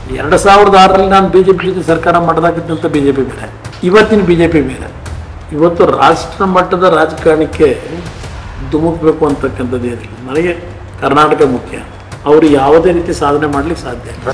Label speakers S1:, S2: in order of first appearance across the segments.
S1: ಎರಡು ಸಾವಿರದ ಆರರಲ್ಲಿ ನಾನು ಬಿ ಜೆ ಪಿ ಜೊತೆ ಸರ್ಕಾರ ಮಾಡಿದಾಗಿದ್ದಂಥ ಬಿ ಜೆ ಪಿ ಬೇರೆ ಇವತ್ತಿನ ಬಿ ಜೆ ಪಿ ಬೇರೆ ಇವತ್ತು ರಾಷ್ಟ್ರ ಮಟ್ಟದ ರಾಜಕಾರಣಕ್ಕೆ ಧುಮುಕಬೇಕು ಅಂತಕ್ಕಂಥದ್ದು ಏನಿಲ್ಲ ನನಗೆ ಕರ್ನಾಟಕ ಮುಖ್ಯ ಅವರು ಯಾವುದೇ ರೀತಿ ಸಾಧನೆ ಮಾಡಲಿಕ್ಕೆ ಸಾಧ್ಯ ಇಲ್ಲ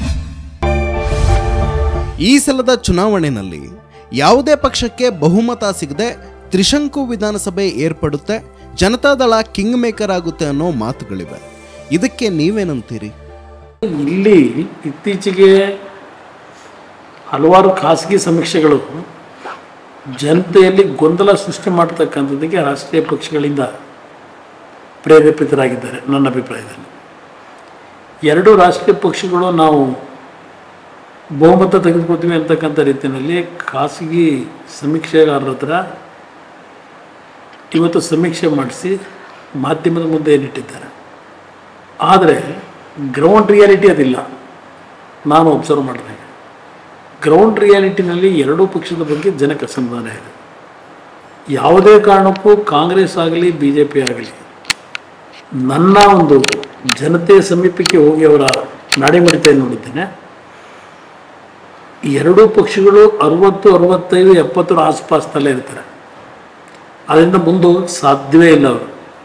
S2: ಈ ಸಲದ ಚುನಾವಣೆಯಲ್ಲಿ ಯಾವುದೇ ಪಕ್ಷಕ್ಕೆ ಬಹುಮತ ಸಿಗದೆ ತ್ರಿಶಂಕು ವಿಧಾನಸಭೆ ಏರ್ಪಡುತ್ತೆ ಜನತಾದಳ ಕಿಂಗ್ ಮೇಕರ್ ಆಗುತ್ತೆ ಅನ್ನೋ ಮಾತುಗಳಿವೆ ಇದಕ್ಕೆ ನೀವೇನಂತೀರಿ
S1: ಇಲ್ಲಿ ಇತ್ತೀಚೆಗೆ ಹಲವಾರು ಖಾಸಗಿ ಸಮೀಕ್ಷೆಗಳು ಜನತೆಯಲ್ಲಿ ಗೊಂದಲ ಸೃಷ್ಟಿ ಮಾಡ್ತಕ್ಕಂಥದ್ದಕ್ಕೆ ರಾಷ್ಟ್ರೀಯ ಪಕ್ಷಗಳಿಂದ ಪ್ರೇರೇಪಿತರಾಗಿದ್ದಾರೆ ನನ್ನ ಅಭಿಪ್ರಾಯದಲ್ಲಿ ಎರಡೂ ರಾಷ್ಟ್ರೀಯ ಪಕ್ಷಗಳು ನಾವು ಬಹುಮತ ತೆಗೆದುಕೊಳ್ತೀವಿ ಅಂತಕ್ಕಂಥ ರೀತಿಯಲ್ಲಿ ಖಾಸಗಿ ಸಮೀಕ್ಷೆಗಾರರ ಹತ್ರ ಇವತ್ತು ಸಮೀಕ್ಷೆ ಮಾಡಿಸಿ ಮಾಧ್ಯಮದ ಮುಂದೆ ಏನಿಟ್ಟಿದ್ದಾರೆ ಆದರೆ ಗ್ರೌಂಡ್ ರಿಯಾಲಿಟಿ ಅದಿಲ್ಲ ನಾನು ಒಬ್ಸರ್ವ್ ಮಾಡಿದಾಗ ಗ್ರೌಂಡ್ ರಿಯಾಲಿಟಿನಲ್ಲಿ ಎರಡೂ ಪಕ್ಷದ ಬಗ್ಗೆ ಜನಕ್ಕೆ ಅಸಮಾಧಾನ ಇದೆ ಯಾವುದೇ ಕಾರಣಕ್ಕೂ ಕಾಂಗ್ರೆಸ್ ಆಗಲಿ ಬಿ ಜೆ ಪಿ ಆಗಲಿ ನನ್ನ ಒಂದು ಜನತೆಯ ಸಮೀಪಕ್ಕೆ ಹೋಗಿ ಅವರ ನಾಡಿಮಿಡಿತ ನೋಡಿದ್ದೇನೆ ಈ ಎರಡೂ ಪಕ್ಷಗಳು ಅರವತ್ತು ಅರವತ್ತೈದು ಎಪ್ಪತ್ತರ ಆಸುಪಾಸಿನಲ್ಲೇ ಇರ್ತಾರೆ ಅದರಿಂದ ಮುಂದೋಗಕ್ಕೆ ಸಾಧ್ಯವೇ ಇಲ್ಲ ಅವರು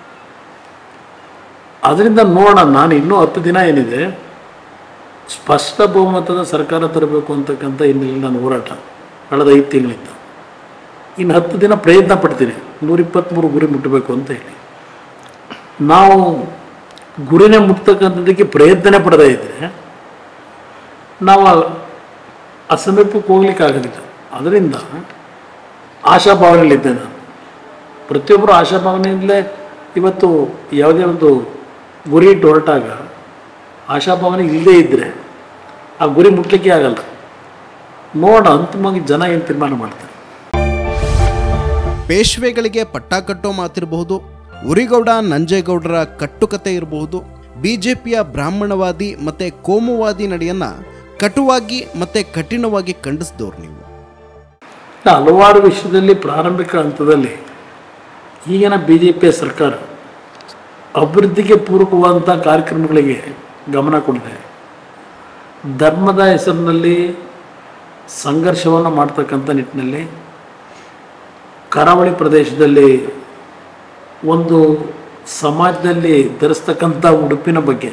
S1: ಅದರಿಂದ ನೋಡೋಣ ನಾನು ಇನ್ನೂ ಹತ್ತು ದಿನ ಏನಿದೆ ಸ್ಪಷ್ಟ ಬಹುಮತದ ಸರ್ಕಾರ ತರಬೇಕು ಅಂತಕ್ಕಂಥ ಹಿನ್ನೆಲೆಯಲ್ಲಿ ನಾನು ಹೋರಾಟ ಕಳೆದ ಐದು ತಿಂಗಳಿಂದ ಇನ್ನು ಹತ್ತು ದಿನ ಪ್ರಯತ್ನ ಪಡ್ತೀನಿ ನೂರಿಪ್ಪತ್ತ್ಮೂರು ಗುರಿ ಮುಟ್ಟಬೇಕು ಅಂತ ಹೇಳಿ ನಾವು ಗುರಿನೇ ಮುಟ್ತಕ್ಕಂಥದ್ದಕ್ಕೆ ಪ್ರಯತ್ನನೇ ಪಡದೇ ಇದ್ದರೆ ನಾವು ಆ- ಆ ಸಮೀಪಕ್ಕೆ ಹೋಗ್ಲಿಕ್ಕೆ ಆಗೋದಿಲ್ಲ ಅದರಿಂದ ಆಶಾಭಾವನೆಯಲ್ಲಿದ್ದೆ ನಾನು ಪ್ರತಿಯೊಬ್ಬರು ಆಶಾಭಾವನೆಯಿಂದಲೇ ಇವತ್ತು ಯಾವುದೇ ಒಂದು ಗುರಿ ಇಟ್ಟು ಹೊರಟಾಗ ಆಶಾಭಾವನೆ ಇಲ್ಲದೇ ಇದ್ದರೆ ಆ ಗುರಿ ಮುಟ್ಲಿಕ್ಕೆ ಆಗಲ್ಲ ನೋಡೋಣ ಅಂತಿಮವಾಗಿ ಜನ ಏನು ತೀರ್ಮಾನ ಮಾಡ್ತಾರೆ
S2: ಪೇಶ್ವೆಗಳಿಗೆ ಪಟ್ಟ ಕಟ್ಟೋ ಮಾತಿರಬಹುದು ಉರಿಗೌಡ ನಂಜೇಗೌಡರ ಕಟ್ಟುಕತೆ ಇರಬಹುದು ಬಿಜೆಪಿಯ ಬ್ರಾಹ್ಮಣವಾದಿ ಮತ್ತೆ ಕೋಮುವಾದಿ ನಡೆಯನ್ನ ಕಟುವಾಗಿ ಮತ್ತೆ ಕಠಿಣವಾಗಿ ಖಂಡಿಸಿದವ್ರು ನೀವು
S1: ಇಲ್ಲ, ಹಲವಾರು ವಿಷಯದಲ್ಲಿ ಪ್ರಾರಂಭಿಕ ಹಂತದಲ್ಲಿ ಈಗಿನ ಬಿ ಜೆ ಪಿಯ ಸರ್ಕಾರ ಅಭಿವೃದ್ಧಿಗೆ ಪೂರಕವಾದಂಥ ಕಾರ್ಯಕ್ರಮಗಳಿಗೆ ಗಮನ ಕೊಡಿದೆ ಧರ್ಮದ ಹೆಸರಿನಲ್ಲಿ ಸಂಘರ್ಷವನ್ನು ಮಾಡ್ತಕ್ಕಂಥ ನಿಟ್ಟಿನಲ್ಲಿ ಕರಾವಳಿ ಪ್ರದೇಶದಲ್ಲಿ ಒಂದು ಸಮಾಜದಲ್ಲಿ ಧರಿಸ್ತಕ್ಕಂಥ ಉಡುಪಿನ ಬಗ್ಗೆ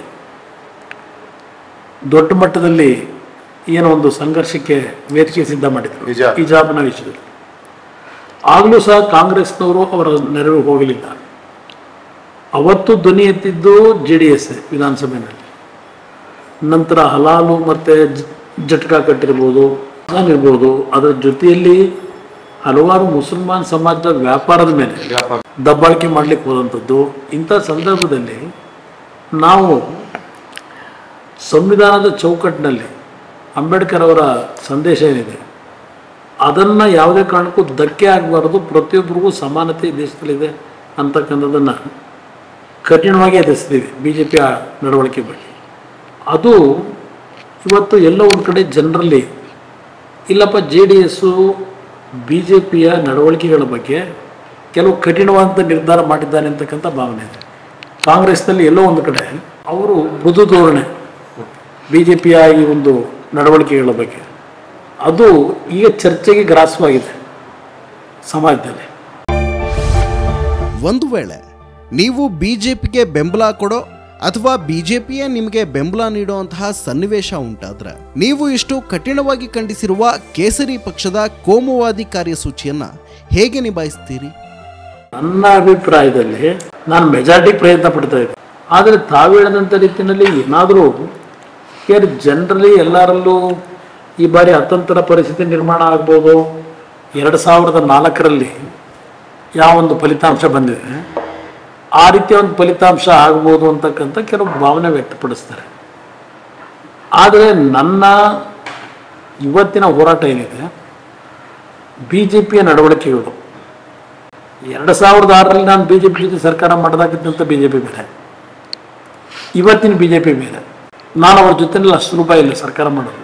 S1: ದೊಡ್ಡ ಮಟ್ಟದಲ್ಲಿ ಏನೋ ಒಂದು ಸಂಘರ್ಷಕ್ಕೆ ವೇದಿಕೆ ಸಿದ್ಧ ಮಾಡಿದರು
S3: ಹಿಜಾಬ್.
S1: ಹಿಜಾಬ್ನ ವಿಷಯದಲ್ಲಿ ಆಗಲೂ ಸಹ ಕಾಂಗ್ರೆಸ್ನವರು ಅವರ ನೆರವು ಹೋಗಲಿಲ್ಲ ಅವತ್ತು ಧ್ವನಿ ಎತ್ತಿದ್ದು ಜೆ ಡಿ ಎಸ್ ವಿಧಾನಸಭೆಯಲ್ಲಿ ನಂತರ ಹಲಾಲು ಮತ್ತು ಜಟ್ಕಾ ಕಟ್ಟಿರ್ಬೋದು ಇರ್ಬೋದು ಅದರ ಜೊತೆಯಲ್ಲಿ ಹಲವಾರು ಮುಸಲ್ಮಾನ್ ಸಮಾಜದ ವ್ಯಾಪಾರದ ಮೇಲೆ ದಬ್ಬಾಳಿಕೆ ಮಾಡಲಿಕ್ಕೆ ಹೋದಂಥದ್ದು ಇಂಥ ಸಂದರ್ಭದಲ್ಲಿ ನಾವು ಸಂವಿಧಾನದ ಚೌಕಟ್ಟಿನಲ್ಲಿ ಅಂಬೇಡ್ಕರ್ ಅವರ ಸಂದೇಶ ಏನಿದೆ ಅದನ್ನು ಯಾವುದೇ ಕಾರಣಕ್ಕೂ ಧಕ್ಕೆ ಆಗಬಾರ್ದು ಪ್ರತಿಯೊಬ್ಬರಿಗೂ ಸಮಾನತೆ ಈ ದೇಶದಲ್ಲಿದೆ ಅಂತಕ್ಕಂಥದ್ದನ್ನು ಕಠಿಣವಾಗಿ ಎದುರಿಸ್ತೀವಿ ಬಿ ಜೆ ಪಿಯ ನಡವಳಿಕೆ ಬಗ್ಗೆ ಅದು ಇವತ್ತು ಎಲ್ಲೋ ಒಂದು ಕಡೆ ಜನರಲ್ಲಿ ಇಲ್ಲಪ್ಪ J D S B J ಪಿಯ ನಡವಳಿಕೆಗಳ ಬಗ್ಗೆ ಕೆಲವು ಕಠಿಣವಾದಂಥ ನಿರ್ಧಾರ ಮಾಡಿದ್ದಾನೆ ಅಂತಕ್ಕಂಥ ಭಾವನೆ ಇದೆ ಕಾಂಗ್ರೆಸ್ನಲ್ಲಿ ಎಲ್ಲೋ ಒಂದು ಕಡೆ ಅವರು ಮೃದು ಧೋರಣೆ ಬಿ ಜೆ ಪಿಯ ಈ ಒಂದು ನಡವಳಿಕೆಗಳ ಬಗ್ಗೆ ಅದು ಈಗ ಚರ್ಚೆಗೆ ಗ್ರಾಸವಾಗಿದೆ ಸಮಾಜದಲ್ಲಿ
S2: ಒಂದು ವೇಳೆ ನೀವು ಬಿಜೆಪಿಗೆ ಬೆಂಬಲ ಕೊಡೋ ಅಥವಾ ಬಿಜೆಪಿಯೇ ನಿಮಗೆ ಬೆಂಬಲ ನೀಡುವಂತಹ ಸನ್ನಿವೇಶ ಉಂಟಾದ್ರೆ ನೀವು ಇಷ್ಟು ಕಠಿಣವಾಗಿ ಖಂಡಿಸಿರುವ ಕೇಸರಿ ಪಕ್ಷದ ಕೋಮುವಾದಿ ಕಾರ್ಯಸೂಚಿಯನ್ನ ಹೇಗೆ ನಿಭಾಯಿಸ್ತೀರಿ
S1: ನನ್ನ ಅಭಿಪ್ರಾಯದಲ್ಲಿ ನಾನು ಮೆಜಾರಿಟಿ ಪ್ರಯತ್ನ ಪಡ್ತಾ ಇದ್ದೆ ಆದರೆ ತಾವು ಹೇಳಿದಂಥ ರೀತಿಯಲ್ಲಿ ಏನಾದರೂ ಕೇರ್ ಜನರಲಿ ಎಲ್ಲರಲ್ಲೂ ಈ ಬಾರಿ ಅತಂತ್ರ ಪರಿಸ್ಥಿತಿ ನಿರ್ಮಾಣ ಆಗ್ಬೋದು ಎರಡು ಸಾವಿರದ ನಾಲ್ಕರಲ್ಲಿ ಯಾವ ಒಂದು ಫಲಿತಾಂಶ ಬಂದಿದೆ ಆ ರೀತಿಯ ಒಂದು ಫಲಿತಾಂಶ ಆಗ್ಬೋದು ಅಂತಕ್ಕಂಥ ಕೆಲವು ಭಾವನೆ ವ್ಯಕ್ತಪಡಿಸ್ತಾರೆ ಆದರೆ ನನ್ನ ಇವತ್ತಿನ ಹೋರಾಟ ಏನಿದೆ ಬಿ ಜೆ ಪಿಯ ನಡವಳಿಕೆಗಳು ಎರಡು ಸಾವಿರದ ಆರರಲ್ಲಿ ನಾನು ಬಿ ಜೆ ಪಿ ಜೊತೆ ಸರ್ಕಾರ ಮಾಡಿದಾಗಿದ್ದಂಥ ಬಿ ಜೆ ಪಿ ಬೇರೆ ಇವತ್ತಿನ ಬಿ ಜೆ ಪಿ ಬೇರೆ ನಾನು ಅವ್ರ ಜೊತೆನಲ್ಲಿ ಅಷ್ಟು ರೂಪಾಯಿ ಇಲ್ಲ ಸರ್ಕಾರ ಮಾಡೋದು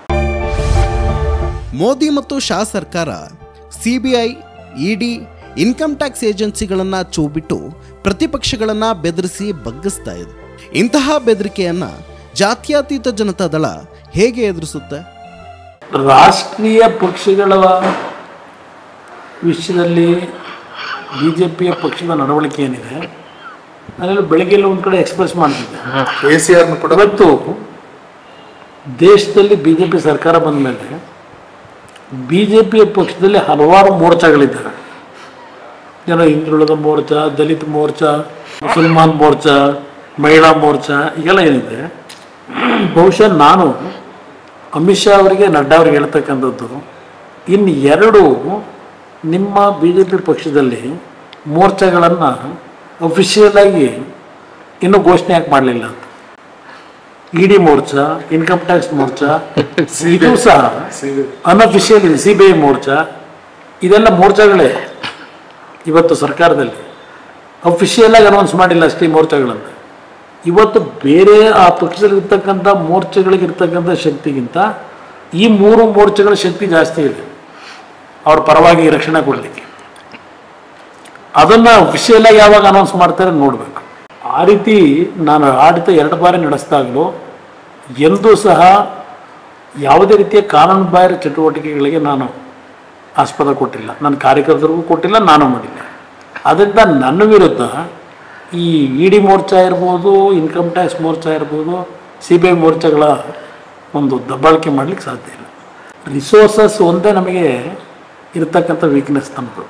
S2: ಮೋದಿ ಮತ್ತು ಶಾ ಸರ್ಕಾರ ಸಿಬಿಐ ಇಡಿ ಇನ್ಕಮ್ ಟ್ಯಾಕ್ಸ್ ಏಜೆನ್ಸಿಗಳನ್ನ ಚೂಬಿಟ್ಟು ಪ್ರತಿಪಕ್ಷಗಳನ್ನ ಬೆದರಿಸಿ ಬಗ್ಗಿಸ್ತಾ ಇದೆ ಇಂತಹ ಬೆದರಿಕೆಯನ್ನ ಜಾತ್ಯತೀತ ಜನತಾ ದಳ ಹೇಗೆ ಎದುರಿಸುತ್ತೆ
S1: ರಾಷ್ಟ್ರೀಯ ಪಕ್ಷಗಳ ವಿಷಯದಲ್ಲಿ ಬಿ ಜೆ ಪಿಯ ಪಕ್ಷದ ನಡವಳಿಕೆ ಏನಿದೆ ಅದರಲ್ಲಿ ಬೆಳಗ್ಗೆ ಎಲ್ಲ ಒಂದು ಕಡೆ ಎಕ್ಸ್ಪ್ರೆಸ್ ಮಾಡ್ತಿದ್ದೆ
S3: ಕೆ ಸಿ ಆರ್ನು ಕೂಡ
S1: ಇವತ್ತು ದೇಶದಲ್ಲಿ ಬಿ ಜೆ ಪಿ ಸರ್ಕಾರ ಬಂದ ಮೇಲೆ ಬಿ ಜೆ ಪಿಯ ಪಕ್ಷದಲ್ಲಿ ಹಲವಾರು ಮೋರ್ಚಾಗಳಿದ್ದಾವೆ ಏನೋ ಹಿಂದುಳಿದ ಮೋರ್ಚಾ ದಲಿತ ಮೋರ್ಚಾ ಮುಸಲ್ಮಾನ್ ಮೋರ್ಚಾ ಮಹಿಳಾ ಮೋರ್ಚಾ ಈಗೆಲ್ಲ ಏನಿದೆ ಬಹುಶಃ ನಾನು ಅಮಿತ್ ಶಾ ಅವರಿಗೆ ನಡ್ಡಾ ಅವರಿಗೆ ಹೇಳ್ತಕ್ಕಂಥದ್ದು ಇನ್ನು ಎರಡು ನಿಮ್ಮ ಬಿ ಜೆ ಪಿ ಪಕ್ಷದಲ್ಲಿ ಮೋರ್ಚಾಗಳನ್ನು ಅಫಿಷಿಯಲ್ ಆಗಿ ಇನ್ನೂ ಘೋಷಣೆ ಯಾಕೆ ಮಾಡಲಿಲ್ಲ ಅಂತ ಇಡಿ ಮೋರ್ಚಾ ಇನ್ಕಮ್ ಟ್ಯಾಕ್ಸ್ ಮೋರ್ಚಾ ಇದು ಸಹ ಅನ್ಅಫಿಷಿಯಲ್ ಇದೆ ಸಿ ಬಿ ಐ ಮೋರ್ಚಾ ಇದೆಲ್ಲ ಮೋರ್ಚಾಗಳೇ ಇವತ್ತು ಸರ್ಕಾರದಲ್ಲಿ ಅಫಿಷಿಯಲ್ ಆಗಿ ಅನೌನ್ಸ್ ಮಾಡಿಲ್ಲ ಅಷ್ಟೇ ಈ ಮೋರ್ಚಾಗಳಂತ ಇವತ್ತು ಬೇರೆ ಆ ಪಕ್ಷದಲ್ಲಿ ಇರ್ತಕ್ಕಂಥ ಮೋರ್ಚಾಗಳಿಗೆ ಇರ್ತಕ್ಕಂಥ ಶಕ್ತಿಗಿಂತ ಈ ಮೂರು ಮೋರ್ಚಾಗಳ ಶಕ್ತಿ ಜಾಸ್ತಿ ಇದೆ ಅವ್ರ ಪರವಾಗಿ ರಕ್ಷಣೆ ಕೊಡಲಿಕ್ಕೆ ಅದನ್ನ ಅಫಿಷಿಯಲ್ ಆಗಿ ಯಾವಾಗ ಅನೌನ್ಸ್ ಮಾಡ್ತಾರೆ ನೋಡಬೇಕು ಆ ರೀತಿ ನಾನು ಆಡಳಿತ ಎರಡು ಬಾರಿ ನಡೆಸಿದಾಗಲೂ ಎಂದೂ ಸಹ ಯಾವುದೇ ರೀತಿಯ ಕಾನೂನು ಬಾಹಿರ ಚಟುವಟಿಕೆಗಳಿಗೆ ನಾನು ಆಸ್ಪದ ಕೊಟ್ಟಿಲ್ಲ ನನ್ನ ಕಾರ್ಯಕರ್ತರಿಗೂ ಕೊಟ್ಟಿಲ್ಲ ನಾನು ಮಾಡಿಲ್ಲ ಅದರಿಂದ ನನ್ನ ವಿರುದ್ಧ ಈ ಇ ಡಿ ಮೋರ್ಚಾ ಇರ್ಬೋದು ಇನ್ಕಮ್ ಟ್ಯಾಕ್ಸ್ ಮೋರ್ಚಾ ಇರ್ಬೋದು ಸಿ ಬಿ ಐ ಮೋರ್ಚಾಗಳ ಒಂದು ದಬ್ಬಾಳಿಕೆ ಮಾಡಲಿಕ್ಕೆ ಸಾಧ್ಯ ಇಲ್ಲ ರಿಸೋರ್ಸಸ್ ಒಂದೇ ನಮಗೆ ಇರತಕ್ಕಂಥ ವೀಕ್ನೆಸ್ ನಮ್ಮದು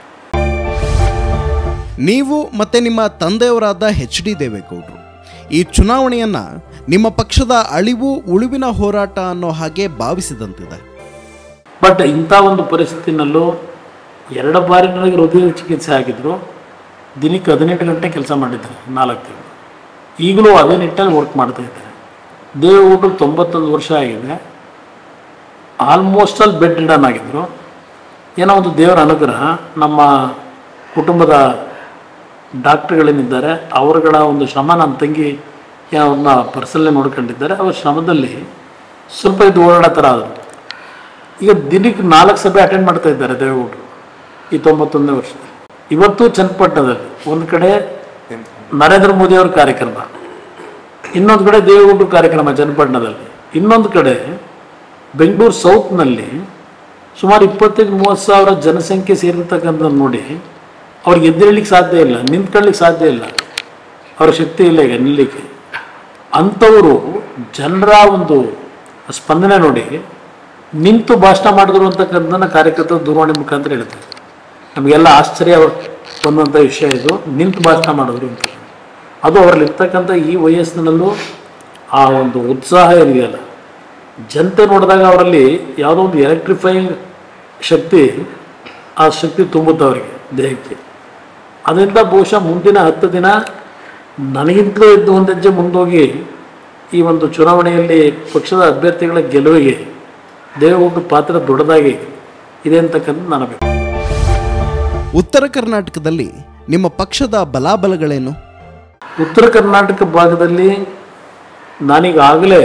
S2: ನೀವು ಮತ್ತೆ ನಿಮ್ಮ ತಂದೆಯವರಾದ ಎಚ್ ಡಿ ದೇವೇಗೌಡರು ಈ ಚುನಾವಣೆಯನ್ನ ನಿಮ್ಮ ಪಕ್ಷದ ಅಳಿವು ಉಳಿವಿನ ಹೋರಾಟ ಅನ್ನೋ ಹಾಗೆ ಭಾವಿಸಿದಂತಿದೆ
S1: ಬಟ್ ಇಂಥ ಒಂದು ಪರಿಸ್ಥಿತಿನಲ್ಲೂ ಎರಡು ಬಾರಿ ನನಗೆ ಹೃದಯ ಚಿಕಿತ್ಸೆ ಆಗಿದ್ರು ದಿನಕ್ಕೆ ಹದಿನೆಂಟು ಗಂಟೆ ಕೆಲಸ ಮಾಡಿದ್ದೆ ನಾಲ್ಕು ತಿಂಗಳು ಈಗಲೂ ಅದೇ ನಿಟ್ಟಲ್ಲಿ ವರ್ಕ್ ಮಾಡ್ತಾ ಇದ್ದೇನೆ ದೇವೇಗೌಡರು ತೊಂಬತ್ತೊಂದು ವರ್ಷ ಆಗಿದೆ ಆಲ್ಮೋಸ್ಟ್ ಅಲ್ಲಿ ಬೆಡ್ ರಿಡನ್ ಆಗಿದ್ರು ಏನೋ ಒಂದು ದೇವರ ಅನುಗ್ರಹ ನಮ್ಮ ಕುಟುಂಬದ ಡಾಕ್ಟ್ರುಗಳೇನಿದ್ದಾರೆ ಅವರುಗಳ ಒಂದು ಶ್ರಮ ನನ್ನ ತಂಗಿ ಏನೋ ಅವ್ರನ್ನ ಪರ್ಸಲ್ಲೇ ನೋಡ್ಕೊಂಡಿದ್ದಾರೆ ಅವ್ರ ಶ್ರಮದಲ್ಲಿ ಸ್ವಲ್ಪ ಇದು ಓಡಾಡೋ ಥರ ಆದರು ಈಗ ದಿನಕ್ಕೆ ನಾಲ್ಕು ಸಭೆ ಅಟೆಂಡ್ ಮಾಡ್ತಾ ಇದ್ದಾರೆ ದೇವೇಗೌಡರು ಈ ತೊಂಬತ್ತೊಂದನೇ ವರ್ಷದಲ್ಲಿ ಇವತ್ತು ಚನ್ನಪಟ್ಟಣದಲ್ಲಿ ಒಂದು ಕಡೆ ನರೇಂದ್ರ ಮೋದಿ ಅವ್ರ ಕಾರ್ಯಕ್ರಮ ಇನ್ನೊಂದು ಕಡೆ ದೇವೇಗೌಡರು ಕಾರ್ಯಕ್ರಮ ಚನ್ನಪಟ್ಟಣದಲ್ಲಿ ಇನ್ನೊಂದು ಕಡೆ ಬೆಂಗಳೂರು ಸೌತ್ನಲ್ಲಿ ಸುಮಾರು ಇಪ್ಪತ್ತೈದು ಮೂವತ್ತು ಸಾವಿರ ಜನಸಂಖ್ಯೆ ಸೇರಿರ್ತಕ್ಕಂಥ ನೋಡಿ ಅವ್ರಿಗೆ ಎದ್ದೇಳಲಿಕ್ಕೆ ಸಾಧ್ಯ ಇಲ್ಲ ನಿಂತ್ಕೊಳ್ಳಿಕ್ಕೆ ಸಾಧ್ಯ ಇಲ್ಲ ಅವ್ರ ಶಕ್ತಿ ಇಲ್ಲ ಈಗ ನಿಲ್ಲಲಿಕ್ಕೆ ಅಂಥವರು ಜನರ ಒಂದು ಸ್ಪಂದನೆ ನೋಡಿ ನಿಂತು ಭಾಷಣ ಮಾಡಿದ್ರು ಅಂತಕ್ಕಂಥದ್ದನ್ನ ಕಾರ್ಯಕರ್ತರು ದೂರವಾಣಿ ಮುಖಾಂತರ ಹೇಳ್ತಾರೆ ನಮಗೆಲ್ಲ ಆಶ್ಚರ್ಯ ಬಂದಂಥ ವಿಷಯ ಇದು ನಿಂತು ಭಾಷಣ ಮಾಡಿದ್ರು ಅಂತ ಅದು ಅವರಲ್ಲಿರ್ತಕ್ಕಂಥ ಈ ವಯಸ್ಸಿನಲ್ಲೂ ಆ ಒಂದು ಉತ್ಸಾಹ ಇದೆಯಲ್ಲ ಜನತೆ ನೋಡಿದಾಗ ಅವರಲ್ಲಿ ಯಾವುದೋ ಒಂದು ಎಲೆಕ್ಟ್ರಿಫೈಯಿಂಗ್ ಶಕ್ತಿ ಆ ಶಕ್ತಿ ತುಂಬುತ್ತೆ ಅವರಿಗೆ ದೇಹಕ್ಕೆ ಅದರಿಂದ ಬಹುಶಃ ಮುಂದಿನ ಹತ್ತು ದಿನ ನನಗಿಂತಲೂ ಇದ್ದು ಒಂದು ಹೆಜ್ಜೆ ಮುಂದೋಗಿ ಈ ಒಂದು ಚುನಾವಣೆಯಲ್ಲಿ ಪಕ್ಷದ ಅಭ್ಯರ್ಥಿಗಳ ಗೆಲುವಿಗೆ ದೇವೇಗೌಡರ ಪಾತ್ರ ದೊಡ್ಡದಾಗಿ ಇದೆ ಅಂತಕ್ಕಂಥದ್ದು ನನ್ನ ಅಭಿಪ್ರಾಯ
S2: ಉತ್ತರ ಕರ್ನಾಟಕದಲ್ಲಿ ನಿಮ್ಮ ಪಕ್ಷದ ಬಲಾಬಲಗಳೇನು
S1: ಉತ್ತರ ಕರ್ನಾಟಕ ಭಾಗದಲ್ಲಿ ನಾನೀಗಾಗಲೇ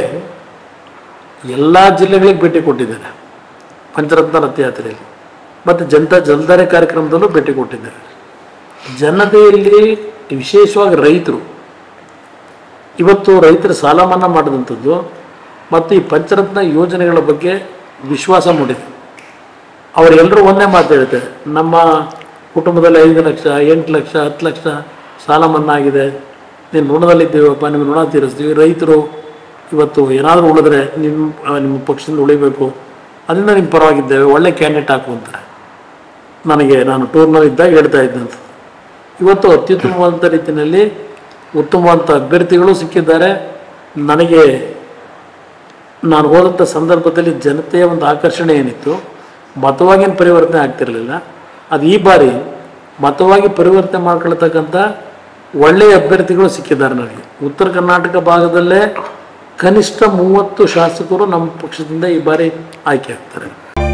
S1: ಎಲ್ಲ ಜಿಲ್ಲೆಗಳಿಗೆ ಭೇಟಿ ಕೊಟ್ಟಿದ್ದೇನೆ ಪಂಚರತ್ನ ರಥಯಾತ್ರೆಯಲ್ಲಿ ಮತ್ತು ಜನತಾ ಜಲಧಾರೆ ಕಾರ್ಯಕ್ರಮದಲ್ಲೂ ಭೇಟಿ ಕೊಟ್ಟಿದ್ದೇನೆ ಜನತೆಯಲ್ಲಿ ವಿಶೇಷವಾಗಿ ರೈತರು ಇವತ್ತು ರೈತರ ಸಾಲ ಮನ್ನಾ ಮಾಡಿದಂಥದ್ದು ಮತ್ತು ಈ ಪಂಚರತ್ನ ಯೋಜನೆಗಳ ಬಗ್ಗೆ ವಿಶ್ವಾಸ ಮೂಡಿದೆ ಅವರೆಲ್ಲರೂ ಒಂದೇ ಮಾತು ಹೇಳ್ತಾರೆ ನಮ್ಮ ಕುಟುಂಬದಲ್ಲಿ ಐದು ಲಕ್ಷ ಎಂಟು ಲಕ್ಷ ಹತ್ತು ಲಕ್ಷ ಸಾಲ ಮನ್ನಾ ಆಗಿದೆ ನೀನು ಋಣದಲ್ಲಿದ್ದೀವಪ್ಪ ನಿಮ್ಮ ಋಣ ತೀರಿಸ್ತೀವಿ ರೈತರು ಇವತ್ತು ಏನಾದರೂ ಉಳಿದ್ರೆ ನಿಮ್ಮ ಆ, ನಿಮ್ಮ ಪಕ್ಷದಿಂದ ಉಳಿಬೇಕು ಅದರಿಂದ ನಿಮ್ಮ ಪರವಾಗಿದ್ದೇವೆ ಒಳ್ಳೆ ಕ್ಯಾಂಡಿಡೇಟ್ ಹಾಕು ಅಂತಾರೆ ನನಗೆ ನಾನು ಟೂರ್ನಲ್ಲಿ ಇದ್ದಾಗ ಹೇಳ್ತಾ ಇದ್ದಂಥ ಇವತ್ತು ಅತ್ಯುತ್ತಮವಾದಂಥ ರೀತಿಯಲ್ಲಿ ಉತ್ತಮವಾದಂಥ ಅಭ್ಯರ್ಥಿಗಳು ಸಿಕ್ಕಿದ್ದಾರೆ ನನಗೆ ನಾನು ಹೋದಂಥ ಸಂದರ್ಭದಲ್ಲಿ ಜನತೆಯ ಒಂದು ಆಕರ್ಷಣೆ ಏನಿತ್ತು ಮತವಾಗಿನ ಪರಿವರ್ತನೆ ಆಗ್ತಿರಲಿಲ್ಲ ಅದು ಈ ಬಾರಿ ಮತವಾಗಿ ಪರಿವರ್ತನೆ ಮಾಡ್ಕೊಳ್ತಕ್ಕಂಥ ಒಳ್ಳೆಯ ಅಭ್ಯರ್ಥಿಗಳು ಸಿಕ್ಕಿದ್ದಾರೆ ನನಗೆ ಉತ್ತರ ಕರ್ನಾಟಕ ಭಾಗದಲ್ಲೇ ಕನಿಷ್ಠ ಮೂವತ್ತು ಶಾಸಕರು ನಮ್ಮ ಪಕ್ಷದಿಂದ ಈ ಬಾರಿ ಆಯ್ಕೆ ಆಗ್ತಾರೆ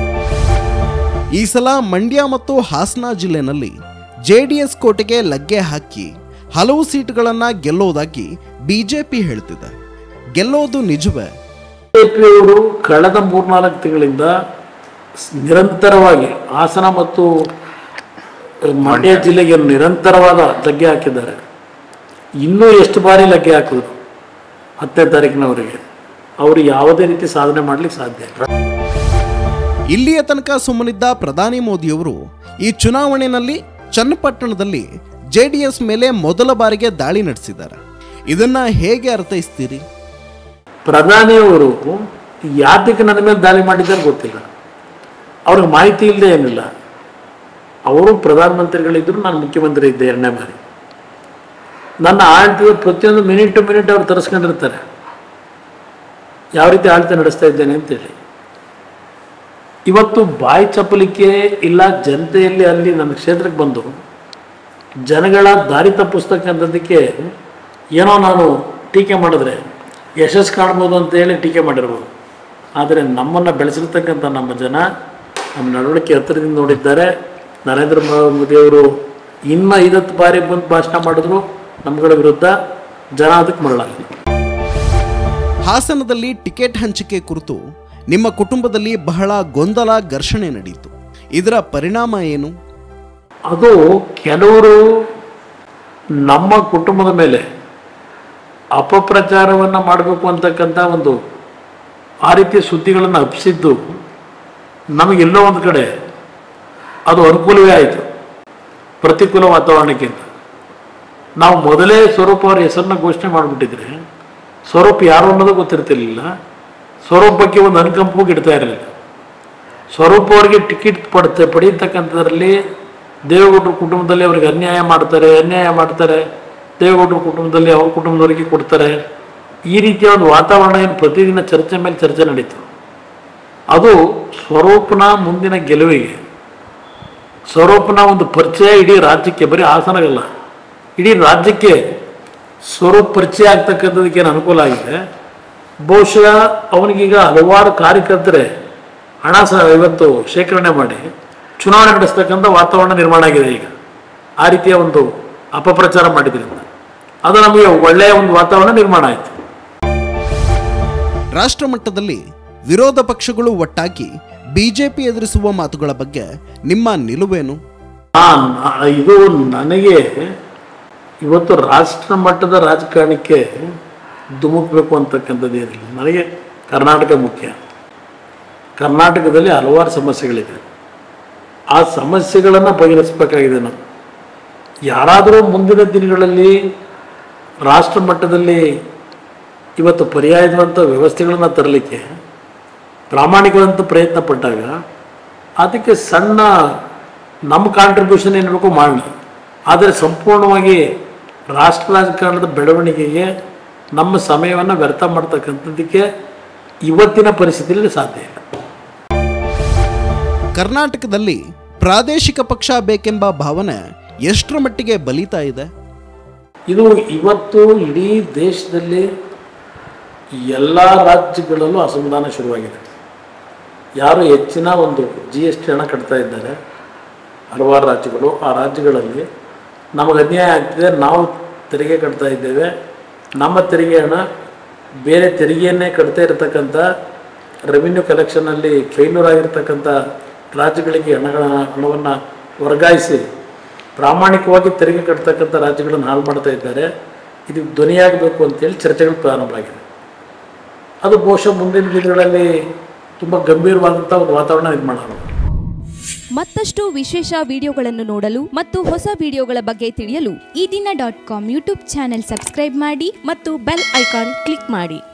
S2: ಈ ಸಲ ಮಂಡ್ಯ ಮತ್ತು ಹಾಸನ ಜಿಲ್ಲೆನಲ್ಲಿ ಜೆಡಿಎಸ್ ಕೋಟೆಗೆ ಲಗ್ಗೆ ಹಾಕಿ ಹಲವು ಸೀಟುಗಳನ್ನ ಗೆಲ್ಲೋದಾಗಿ ಬಿಜೆಪಿ ಹೇಳ್ತಿದೆ ಗೆಲ್ಲೋದು ನಿಜವೇ
S1: ಬಿಜೆಪಿಯವರು ಕಳೆದ ಮೂರ್ನಾಲ್ಕು ತಿಂಗಳಿಂದ ಸ್- ನಿರಂತರವಾಗಿ ಹಾಸನ ಮತ್ತು ಮಂಡ್ಯ ಜಿಲ್ಲೆಗೆ ನಿರಂತರವಾದ ಲಗ್ಗೆ ಹಾಕಿದ್ದಾರೆ ಇನ್ನೂ ಎಷ್ಟು ಬಾರಿ ಲಗ್ಗೆ ಹಾಕಿದ್ರು ಹತ್ತನೇ ತಾರೀಕಿನವರೆಗೆ ಅವರು ಯಾವುದೇ ರೀತಿ ಸಾಧನೆ ಮಾಡಲಿಕ್ಕೆ ಸಾಧ್ಯ ಇಲ್ಲ
S2: ಇಲ್ಲಿಯ ತನಕ ಸುಮ್ಮನಿದ್ದ ಪ್ರಧಾನಿ ಮೋದಿಯವರು ಈ ಚುನಾವಣೆಯಲ್ಲಿ ಚನ್ನಪಟ್ಟಣದಲ್ಲಿ ಜೆ ಡಿ ಎಸ್ ಮೇಲೆ ಮೊದಲ ಬಾರಿಗೆ ದಾಳಿ ನಡೆಸಿದ್ದಾರೆ ಇದನ್ನ ಹೇಗೆ ಅರ್ಥೈಸ್ತೀರಿ
S1: ಪ್ರಧಾನಿಯವರು ಯಾತಕ್ಕೆ ನನ್ನ ಮೇಲೆ ದಾಳಿ ಮಾಡಿದ್ದಾರೆ ಗೊತ್ತಿಲ್ಲ ಅವ್ರಿಗೆ ಮಾಹಿತಿ ಇಲ್ಲದೆ ಏನಿಲ್ಲ ಅವರು ಪ್ರಧಾನಮಂತ್ರಿಗಳಿದ್ದರು ನಾನು ಮುಖ್ಯಮಂತ್ರಿ ಇದ್ದೆ ಎರಡನೇ ಬಾರಿ ನನ್ನ ಆಳ್ತಿಗೆ ಪ್ರತಿಯೊಂದು ಮಿನಿಟ್ ಟು ಮಿನಿಟ್ ಅವ್ರು ತರಿಸ್ಕೊಂಡಿರ್ತಾರೆ ಯಾವ ರೀತಿ ಆಳ್ತೆ ನಡೆಸ್ತಾ ಇದ್ದೇನೆ ಅಂತೇಳಿ ಇವತ್ತು ಬಾಯಿ ಚಪ್ಪಲಿಕ್ಕೆ ಇಲ್ಲ ಜನತೆಯಲ್ಲಿ ಅಲ್ಲಿ ನನ್ನ ಕ್ಷೇತ್ರಕ್ಕೆ ಬಂದು ಜನಗಳ ದಾರಿ ತಪ್ಪಿಸ್ತಕ್ಕಂಥದ್ದಕ್ಕೆ ಏನೋ ನಾನು ಟೀಕೆ ಮಾಡಿದ್ರೆ ಯಶಸ್ಸು ಕಾಣ್ಬೋದು ಅಂತೇಳಿ ಟೀಕೆ ಮಾಡಿರ್ಬೋದು ಆದರೆ ನಮ್ಮನ್ನು ಬೆಳೆಸಿರ್ತಕ್ಕಂಥ ನಮ್ಮ ಜನ ನಮ್ಮ ನಡವಳಿಕೆ ಹತ್ತಿರದಿಂದ ನೋಡಿದ್ದಾರೆ ನರೇಂದ್ರ ಮೋದಿಯವರು ಇನ್ನು ಐದತ್ತು ಬಾರಿ ಬಂದು ಭಾಷಣ ಮಾಡಿದ್ರು ನಮ್ಗಳ ವಿರುದ್ಧ ಜನ ಅದಕ್ಕೆ ಮರಳಾಗಿಲ್ಲ
S2: ಹಾಸನದಲ್ಲಿ ಟಿಕೆಟ್ ಹಂಚಿಕೆ ಕುರಿತು ನಿಮ್ಮ ಕುಟುಂಬದಲ್ಲಿ ಬಹಳ ಗೊಂದಲ ಘರ್ಷಣೆ ನಡೆಯಿತು ಇದರ ಪರಿಣಾಮ ಏನು
S1: ಅದು ಕೆಲವರು ನಮ್ಮ ಕುಟುಂಬದ ಮೇಲೆ ಅಪಪ್ರಚಾರವನ್ನು ಮಾಡಬೇಕು ಅಂತಕ್ಕಂಥ ಒಂದು ಆ ರೀತಿಯ ಸುದ್ದಿಗಳನ್ನು ಹಬ್ಬಿಸಿದ್ದು ನಮಗೆಲ್ಲೋ ಒಂದು ಕಡೆ ಅದು ಅನುಕೂಲವೇ ಆಯಿತು ಪ್ರತಿಕೂಲ ವಾತಾವರಣಕ್ಕಿಂತ ನಾವು ಮೊದಲೇ ಸ್ವರೂಪ್ ಅವರ ಹೆಸರನ್ನ ಘೋಷಣೆ ಮಾಡಿಬಿಟ್ಟಿದ್ರೆ ಸ್ವರೂಪ್ ಯಾರು ಅನ್ನೋದು ಗೊತ್ತಿರ್ತಿರ್ಲಿಲ್ಲ ಸ್ವರೂಪ್ ಬಗ್ಗೆ ಒಂದು ಅನುಕಂಪವೂ ಇಡ್ತಾ ಇರಲಿಲ್ಲ ಸ್ವರೂಪ್ ಅವರಿಗೆ ಟಿಕೆಟ್ ಪಡ್ತೆ ಪಡೀತಕ್ಕಂಥದ್ರಲ್ಲಿ ದೇವೇಗೌಡರ ಕುಟುಂಬದಲ್ಲಿ ಅವರಿಗೆ ಅನ್ಯಾಯ ಮಾಡ್ತಾರೆ ಅನ್ಯಾಯ ಮಾಡ್ತಾರೆ ದೇವೇಗೌಡರ ಕುಟುಂಬದಲ್ಲಿ ಅವ್ರ ಕುಟುಂಬದವರಿಗೆ ಕೊಡ್ತಾರೆ ಈ ರೀತಿಯ ಒಂದು ವಾತಾವರಣ ಏನು ಪ್ರತಿದಿನ ಚರ್ಚೆ ಮೇಲೆ ಚರ್ಚೆ ನಡೀತು ಅದು ಸ್ವರೂಪನ ಮುಂದಿನ ಗೆಲುವಿಗೆ ಸ್ವರೂಪನ ಒಂದು ಪರಿಚಯ ಇಡೀ ರಾಜ್ಯಕ್ಕೆ ಬರೀ ಹಾಸನಗಲ್ಲ ಇಡೀ ರಾಜ್ಯಕ್ಕೆ ಸ್ವರೂಪ್ ಪರಿಚಯ ಆಗ್ತಕ್ಕಂಥದಕ್ಕೆ ಏನು ಅನುಕೂಲ ಆಗಿದೆ ಬಹುಶಃ ಅವನಿಗೀಗ ಹಲವಾರು ಕಾರ್ಯಕರ್ತರೆ ಹಣ ಸಹ ಇವತ್ತು ಶೇಖರಣೆ ಮಾಡಿ ಚುನಾವಣೆ ನಡೆಸ್ತಕ್ಕಂಥ ವಾತಾವರಣ ನಿರ್ಮಾಣ ಆಗಿದೆ ಈಗ ಆ ರೀತಿಯ ಒಂದು ಅಪಪ್ರಚಾರ ಮಾಡಿದ್ರಿಂದ ಅದು ನಮಗೆ ಒಳ್ಳೆಯ ಒಂದು ವಾತಾವರಣ ನಿರ್ಮಾಣ ಆಯಿತು
S2: ರಾಷ್ಟ್ರ ಮಟ್ಟದಲ್ಲಿ ವಿರೋಧ ಪಕ್ಷಗಳು ಒಟ್ಟಾಗಿ ಬಿಜೆಪಿ ಎದುರಿಸುವ ಮಾತುಗಳ ಬಗ್ಗೆ ನಿಮ್ಮ ನಿಲುವೇನು
S1: ಆ, ನ- ಇದು ನನಗೆ ಇವತ್ತು ರಾಷ್ಟ್ರ ಮಟ್ಟದ ರಾಜಕಾರಣಕ್ಕೆ ಧುಮುಕಬೇಕು ಅಂತಕ್ಕಂಥದ್ದು ಏನಿಲ್ಲ ನನಗೆ ಕರ್ನಾಟಕ ಮುಖ್ಯ ಕರ್ನಾಟಕದಲ್ಲಿ ಹಲವಾರು ಸಮಸ್ಯೆಗಳಿದೆ ಆ ಸಮಸ್ಯೆಗಳನ್ನು ಬಗೆಹರಿಸಬೇಕಾಗಿದೆ ನಾವು ಯಾರಾದರೂ ಮುಂದಿನ ದಿನಗಳಲ್ಲಿ ರಾಷ್ಟ್ರ ಮಟ್ಟದಲ್ಲಿ ಇವತ್ತು ಪರ್ಯಾಯದಂಥ ವ್ಯವಸ್ಥೆಗಳನ್ನು ತರಲಿಕ್ಕೆ ಪ್ರಾಮಾಣಿಕವಾದಂಥ ಪ್ರಯತ್ನ ಪಟ್ಟಾಗ ಅದಕ್ಕೆ ಸಣ್ಣ ನಮ್ಮ ಕಾಂಟ್ರಿಬ್ಯೂಷನ್ ಏನಿರಬೇಕು ಮಾಡೋಣ ಆದರೆ ಸಂಪೂರ್ಣವಾಗಿ ರಾಷ್ಟ್ರ ರಾಜಕಾರಣದ ಬೆಳವಣಿಗೆಗೆ ನಮ್ಮ ಸಮಯವನ್ನು ವ್ಯರ್ಥ ಮಾಡ್ತಕ್ಕಂಥದ್ದಕ್ಕೆ ಇವತ್ತಿನ ಪರಿಸ್ಥಿತಿಯಲ್ಲಿ ಸಾಧ್ಯ ಇಲ್ಲ
S2: ಕರ್ನಾಟಕದಲ್ಲಿ ಪ್ರಾದೇಶಿಕ ಪಕ್ಷ ಬೇಕೆಂಬ ಭಾವನೆ ಎಷ್ಟರ ಮಟ್ಟಿಗೆ ಬಲಿತಾ ಇದೆ
S1: ಇದು ಇವತ್ತು ಇಡೀ ದೇಶದಲ್ಲಿ ಎಲ್ಲ ರಾಜ್ಯಗಳಲ್ಲೂ ಅಸಮಾಧಾನ ಶುರುವಾಗಿದೆ ಯಾರು ಹೆಚ್ಚಿನ ಒಂದು ಜಿ ಎಸ್ ಟಿ ಹಣ ಕಟ್ತಾ ಇದ್ದಾರೆ ಹಲವಾರು ರಾಜ್ಯಗಳು ಆ ರಾಜ್ಯಗಳಲ್ಲಿ ನಮಗೆ ಅನ್ಯಾಯ ಆಗ್ತಿದೆ ನಾವು ತೆರಿಗೆ ಕಟ್ತಾ ಇದ್ದೇವೆ ನಮ್ಮ ತೆರಿಗೆ ಹಣ ಬೇರೆ ತೆರಿಗೆಯನ್ನೇ ಕಟ್ತಾ ಇರತಕ್ಕಂಥ ರೆವಿನ್ಯೂ ಕಲೆಕ್ಷನಲ್ಲಿ ಫೇಲ್ಯೂರ್ ಆಗಿರ್ತಕ್ಕಂಥ ರಾಜ್ಯಗಳಿಗೆ ಹಣಗಳ ಹಣವನ್ನು ವರ್ಗಾಯಿಸಿ ಪ್ರಾಮಾಣಿಕವಾಗಿ ತೆರಿಗೆ ಕಟ್ತಕ್ಕಂಥ ರಾಜ್ಯಗಳನ್ನು ಹಾಳು ಮಾಡ್ತಾ ಇದ್ದಾರೆ ಇದು ಧ್ವನಿಯಾಗಬೇಕು ಅಂತೇಳಿ ಚರ್ಚೆಗಳು ಪ್ರಾರಂಭ ಆಗಿದೆ ಅದು ಬಹುಶಃ ಮುಂದಿನ ದಿನಗಳಲ್ಲಿ ತುಂಬ ಗಂಭೀರವಾದಂಥ ಒಂದು ವಾತಾವರಣ ನಿರ್ಮಾಣ ಆಗುತ್ತೆ
S3: ಮತ್ತಷ್ಟು ವಿಶೇಷ ವಿಡಿಯೋಗಳನ್ನು ನೋಡಲು ಮತ್ತು ಹೊಸ ವಿಡಿಯೋಗಳ ಬಗ್ಗೆ ತಿಳಿಯಲು
S4: Ee Dina dot com YouTube channel subscribe ಮಾಡಿ ಮತ್ತು ಬೆಲ್ ಐಕಾನ್ ಕ್ಲಿಕ್ ಮಾಡಿ